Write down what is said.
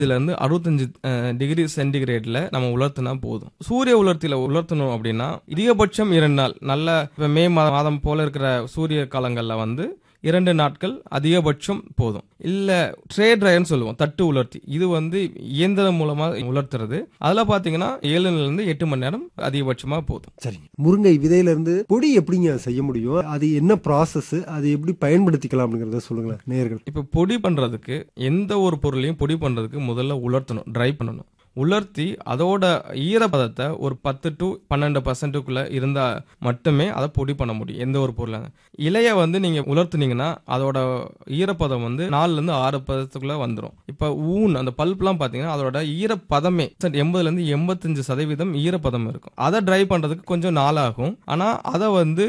இதுல இருந்து அறுபத்தஞ்சு டிகிரி சென்டிகிரேட்ல நம்ம உலர்த்தினா போதும் சூரிய உலர்த்தியில உலர்த்தணும் அப்படின்னா அதிகபட்சம் இரண்டு நாள் நல்ல இப்ப மே மா- மாதம் போல இருக்கிற சூரிய காலங்கள்ல வந்து இரண்டு நாட்கள் அதிகபட்சம் போதும் இல்ல ட்ரே ட்ரையர்னு சொல்லுவோம் தட்டு உலர்த்தி இது வந்து இயந்திரம் மூலமா உலர்த்துறது அதுல பாத்தீங்கன்னா ஏழுல இருந்து எட்டு மணி நேரம் அதிகபட்சமா போதும் சரிங்க முருங்கை விதையில இருந்து பொடி எப்படிங்க செய்ய முடியும் அது என்ன ப்ராசஸ் அது எப்படி பயன்படுத்திக்கலாம் அப்படிங்கறத சொல்லுங்களேன் நேயர்கள் இப்ப பொடி பண்றதுக்கு எந்த ஒரு பொருளையும் பொடி பண்றதுக்கு முதல்ல உலர்த்தணும் ட்ரை பண்ணணும் உலர்த்தி அதோட ஈரப்பதத்தை ஒரு பத்து டு பன்னெண்டு பர்சன்ட்டுக்குள்ள இருந்தா மட்டுமே அதை பொடி பண்ண முடியும் எந்த ஒரு பொருளாக இலைய வந்து நீங்க உலர்த்துனீங்கன்னா அதோட ஈரப்பதம் வந்து நாலுல இருந்து ஆறு பதத்துக்குள்ள வந்துடும் இப்ப ஊன் அந்த பல்ப்லாம் பாத்தீங்கன்னா அதோட ஈரப்பதமே எண்பதுல இருந்து எண்பத்தஞ்சு சதவீதம் ஈரப்பதம் இருக்கும் அதை ட்ரை பண்றதுக்கு கொஞ்சம் நாளாகும் ஆனா அதை வந்து